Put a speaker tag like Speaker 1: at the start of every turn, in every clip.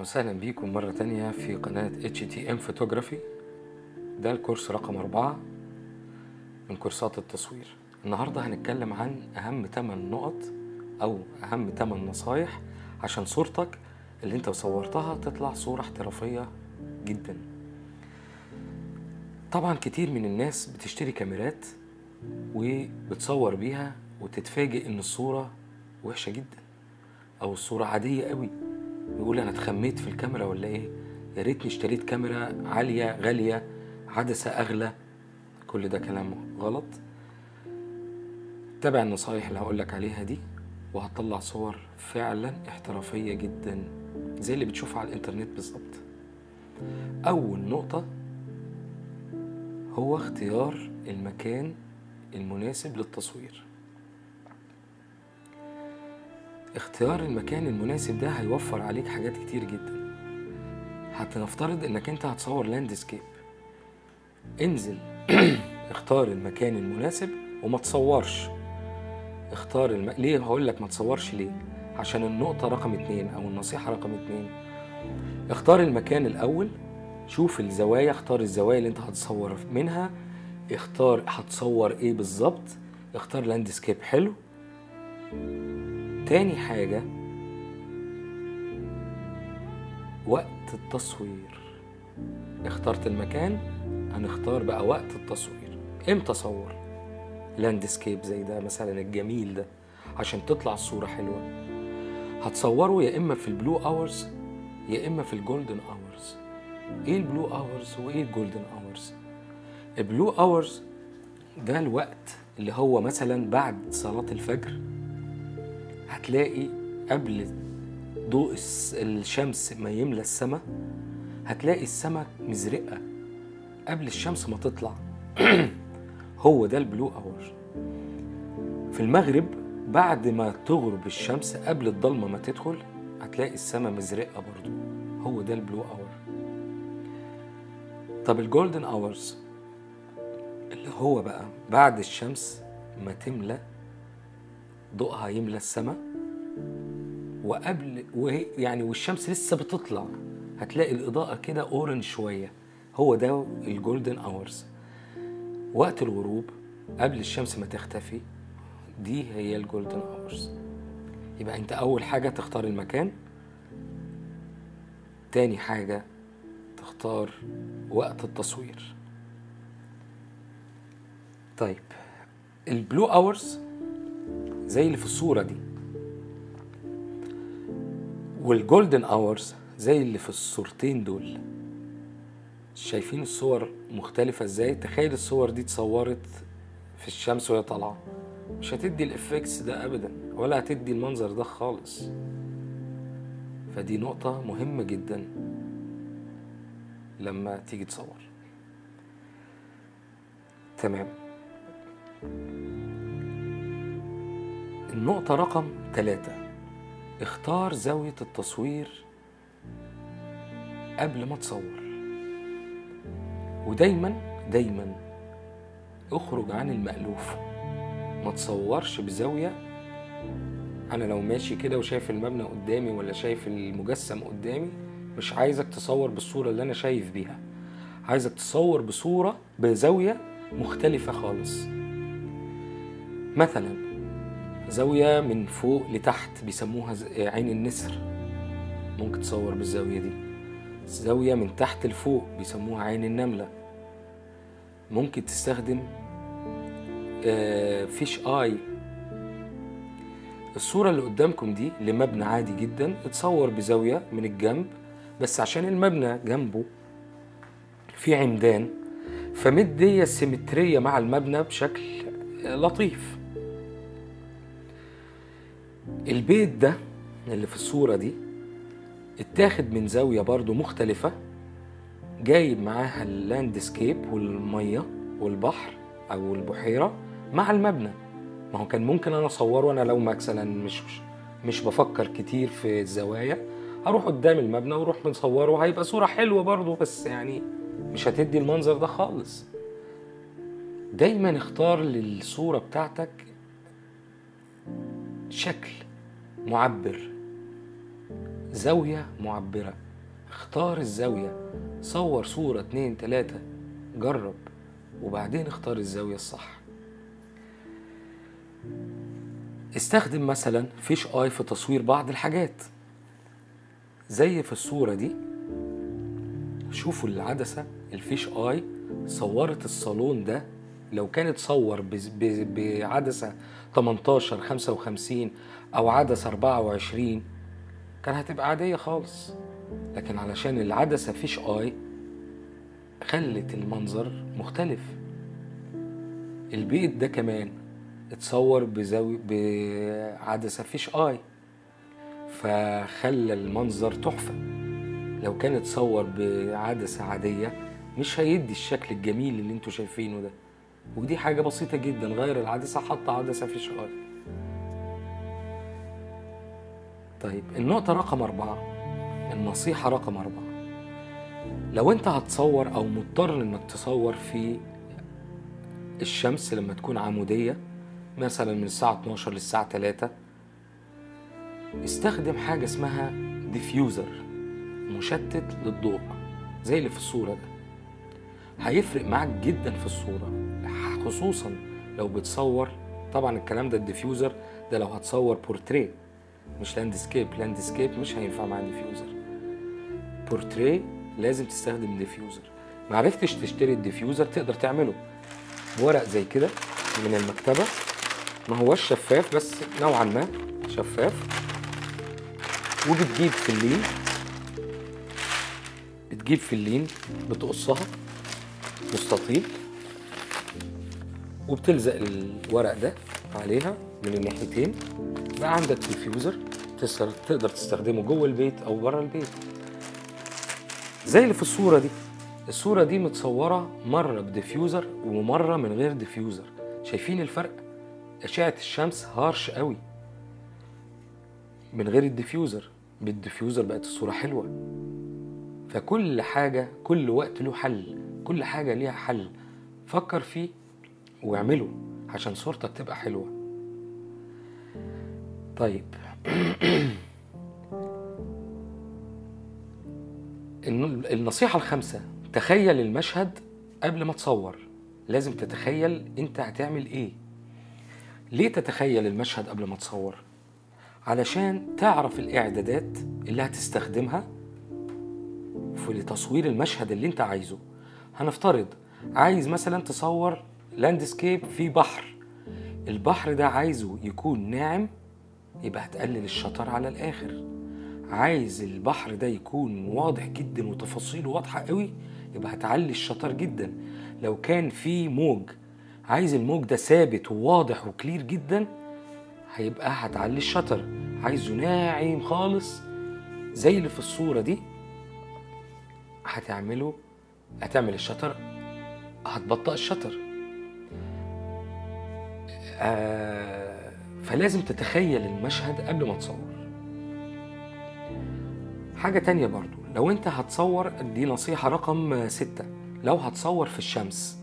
Speaker 1: وسهلا بيكم مرة تانية في قناة HTM Photography ده الكورس رقم أربعة من كورسات التصوير النهاردة هنتكلم عن أهم 8 نقط أو أهم 8 نصايح عشان صورتك اللي انت صورتها تطلع صورة احترافية جدا طبعا كتير من الناس بتشتري كاميرات وبتصور بيها وتتفاجئ ان الصورة وحشة جدا او الصورة عادية قوي يقول انا اتخميت في الكاميرا ولا ايه يا ريتني اشتريت كاميرا عالية غالية عدسة اغلى كل ده كلام غلط تابع النصايح اللي هقولك عليها دي وهتطلع صور فعلا احترافية جدا زي اللي بتشوفها على الانترنت بالظبط اول نقطة هو اختيار المكان المناسب للتصوير اختيار المكان المناسب ده هيوفر عليك حاجات كتير جدا هتنفترض انك انت هتصور لاندسكيب انزل اختار المكان المناسب وما تصورش اختار الم... ليه هقول لك ما تصورش ليه عشان النقطة رقم اتنين او النصيحة رقم اتنين اختار المكان الاول شوف الزوايا اختار الزوايا اللي انت هتصور منها اختار هتصور ايه بالظبط اختار لاندسكيب حلو تاني حاجة وقت التصوير اخترت المكان هنختار بقى وقت التصوير امتى اصور لاندسكيب زي ده مثلا الجميل ده عشان تطلع الصورة حلوة هتصوره يا اما في البلو اورز يا اما في الجولدن اورز ايه البلو اورز وايه الجولدن اورز البلو اورز ده الوقت اللي هو مثلا بعد صلاة الفجر هتلاقي قبل ضوء الشمس ما يملى السماء هتلاقي السماء مزرقة قبل الشمس ما تطلع هو ده البلو اور في المغرب بعد ما تغرب الشمس قبل الضلمة ما تدخل هتلاقي السماء مزرقة برضو هو ده البلو اور طب الجولدن اورز اللي هو بقى بعد الشمس ما تملى ضوءها يملى السماء وقبل وهي يعني والشمس لسه بتطلع هتلاقي الإضاءة كده أورنج شوية هو ده الجولدن اورز وقت الغروب قبل الشمس ما تختفي دي هي الجولدن اورز يبقى انت اول حاجة تختار المكان تاني حاجة تختار وقت التصوير طيب البلو اورز زي اللي في الصورة دي والجولدن اورز زي اللي في الصورتين دول شايفين الصور مختلفة ازاي تخيل الصور دي اتصورت في الشمس وهي طالعة مش هتدي الافكس ده ابدا ولا هتدي المنظر ده خالص فدي نقطة مهمة جدا لما تيجي تصور تمام النقطة رقم ثلاثة اختار زاوية التصوير قبل ما تصور ودايما دايما اخرج عن المألوف ما تصورش بزاوية أنا لو ماشي كده وشايف المبنى قدامي ولا شايف المجسم قدامي مش عايزك تصور بالصورة اللي أنا شايف بيها عايزك تصور بصورة بزاوية مختلفة خالص مثلا زاوية من فوق لتحت بيسموها عين النسر ممكن تصور بالزاوية دي زاوية من تحت لفوق بيسموها عين النملة ممكن تستخدم فيش اي الصورة اللي قدامكم دي لمبنى عادي جدا اتصور بزاوية من الجنب بس عشان المبنى جنبه في عمدان فمدية سيمترية مع المبنى بشكل لطيف البيت ده اللي في الصورة دي اتاخد من زاوية برضو مختلفة جايب معاها اللاندسكيب والمية والبحر أو البحيرة مع المبنى ما هو كان ممكن أنا أصوره أنا لو مثلا مش مش بفكر كتير في الزوايا هروح قدام المبنى واروح مصوره هيبقى صورة حلوة برضو بس يعني مش هتدي المنظر ده خالص دايما اختار للصورة بتاعتك شكل معبر زاوية معبرة اختار الزاوية صور صورة اتنين تلاتة جرب وبعدين اختار الزاوية الصح استخدم مثلا فيش اي في تصوير بعض الحاجات زي في الصورة دي شوفوا العدسة الفيش اي صورت الصالون ده لو كانت صور بز- ب- بعدسة 18 55 أو عدسة 24 كان هتبقى عادية خالص لكن علشان العدسة فيش اي خلت المنظر مختلف البيت ده كمان اتصور بزاوية بعدسة فيش اي فخلى المنظر تحفة لو كان اتصور بعدسة عادية مش هيدي الشكل الجميل اللي انتوا شايفينه ده ودي حاجة بسيطة جدا غير العدسة حط عدسة فيش اي طيب النقطة رقم أربعة النصيحة رقم أربعة لو أنت هتصور أو مضطر إنك تصور في الشمس لما تكون عمودية مثلا من الساعة 12 للساعة 3 استخدم حاجة اسمها ديفيوزر مشتت للضوء زي اللي في الصورة ده هيفرق معاك جدا في الصورة خصوصا لو بتصور طبعا الكلام ده الديفيوزر ده لو هتصور بورتريه مش لاندسكيب لاندسكيب مش هينفع مع ديفيوزر بورتريه لازم تستخدم ديفيوزر معرفتش تشتري الديفيوزر تقدر تعمله ورق زي كده من المكتبة ما هوش شفاف بس نوعا ما شفاف وبتجيب فلين بتجيب فلين بتقصها مستطيل وبتلزق الورق ده عليها من الناحيتين بقى عندك ديفيوزر تقدر تقدر تستخدمه جوه البيت او بره البيت زي اللي في الصوره دي الصوره دي متصوره مره بديفيوزر ومره من غير ديفيوزر شايفين الفرق اشعه الشمس هارش قوي من غير الديفيوزر بالديفيوزر بقت الصوره حلوه فكل حاجه كل وقت له حل كل حاجه ليها حل فكر فيه واعمله عشان صورتك تبقى حلوه طيب الن- النصيحة الخامسة تخيل المشهد قبل ما تصور لازم تتخيل انت هتعمل ايه ليه تتخيل المشهد قبل ما تصور علشان تعرف الاعدادات اللي هتستخدمها في لتصوير المشهد اللي انت عايزه هنفترض عايز مثلا تصور لاندسكيب في بحر البحر ده عايزه يكون ناعم يبقى هتقلل الشطر على الاخر عايز البحر ده يكون واضح جدا وتفاصيله واضحة قوي يبقى هتعلي الشطر جدا لو كان في موج عايز الموج ده ثابت وواضح وكلير جدا هيبقى هتعلي الشطر عايزه ناعم خالص زي اللي في الصورة دي هتعمله هتعمل الشطر هتبطئ الشطر آه فلازم تتخيل المشهد قبل ما تصور حاجة تانية برضو لو انت هتصور دي نصيحة رقم ستة لو هتصور في الشمس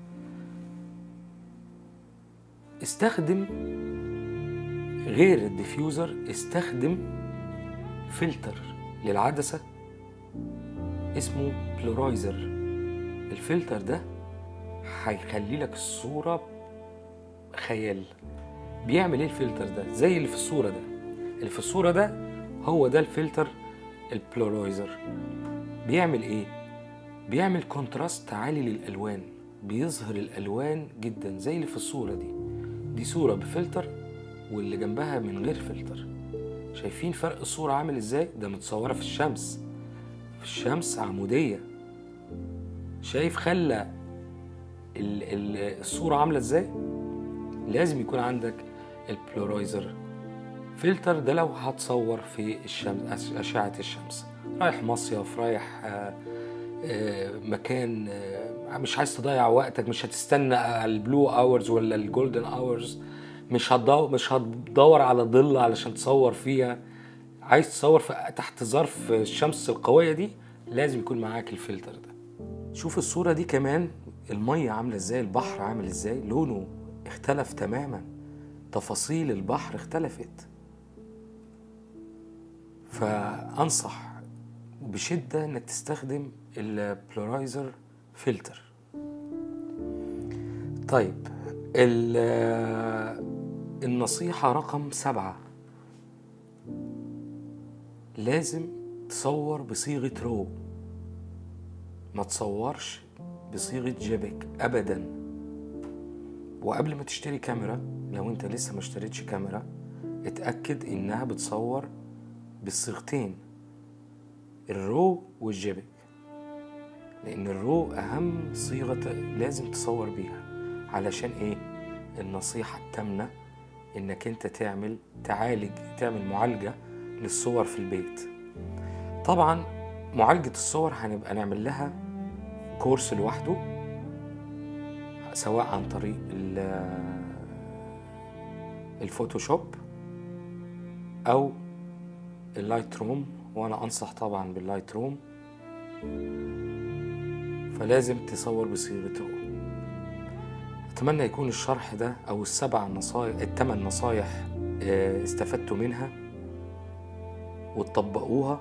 Speaker 1: استخدم غير الديفيوزر استخدم فلتر للعدسة اسمه بلورايزر الفلتر ده هيخلي لك الصورة خيال بيعمل ايه الفلتر ده زي اللي في الصورة ده اللي في الصورة ده هو ده الفلتر البلورايزر بيعمل ايه بيعمل كونتراست عالي للالوان بيظهر الالوان جدا زي اللي في الصوره دي دي صوره بفلتر واللي جنبها من غير فلتر شايفين فرق الصوره عامل ازاي ده متصوره في الشمس في الشمس عموديه شايف خلى ال- ال- الصوره عامله ازاي لازم يكون عندك البلورايزر فلتر ده لو هتصور في الشمس أشعة الشمس رايح مصيف رايح آه، آه، مكان آه، مش عايز تضيع وقتك مش هتستنى على البلو اورز ولا الجولدن اورز مش هتدور مش هتدور على ظل علشان تصور فيها عايز تصور في تحت ظرف الشمس القوية دي لازم يكون معاك الفلتر ده شوف الصورة دي كمان المية عاملة ازاي البحر عامل ازاي لونه اختلف تماما تفاصيل البحر اختلفت فأنصح وبشدة انك تستخدم البلورايزر فلتر طيب ال- النصيحة رقم سبعة لازم تصور بصيغة رو ما تصورش بصيغة جيبك أبدا وقبل ما تشتري كاميرا لو انت لسه ما اشتريتش كاميرا اتأكد انها بتصور بالصيغتين الرو والجيبك لان الرو اهم صيغة لازم تصور بيها علشان ايه النصيحة التامنة انك انت تعمل تعالج تعمل معالجة للصور في البيت طبعا معالجة الصور هنبقى نعمل لها كورس لوحده سواء عن طريق ال- الفوتوشوب او اللايت روم وانا انصح طبعا باللايت روم فلازم تصور بصيغة رو اتمنى يكون الشرح ده او السبع نصايح الثمان نصايح آه، استفدتوا منها وتطبقوها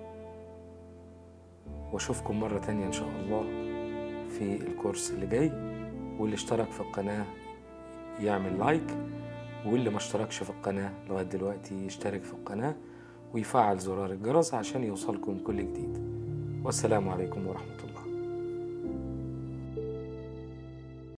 Speaker 1: واشوفكم مرة تانية ان شاء الله في الكورس اللي جاي واللي اشترك في القناة يعمل لايك واللي ما اشتركش في القناة لغاية دلوقتي يشترك في القناة ويفعل زرار الجرس عشان يوصلكم كل جديد والسلام عليكم ورحمة الله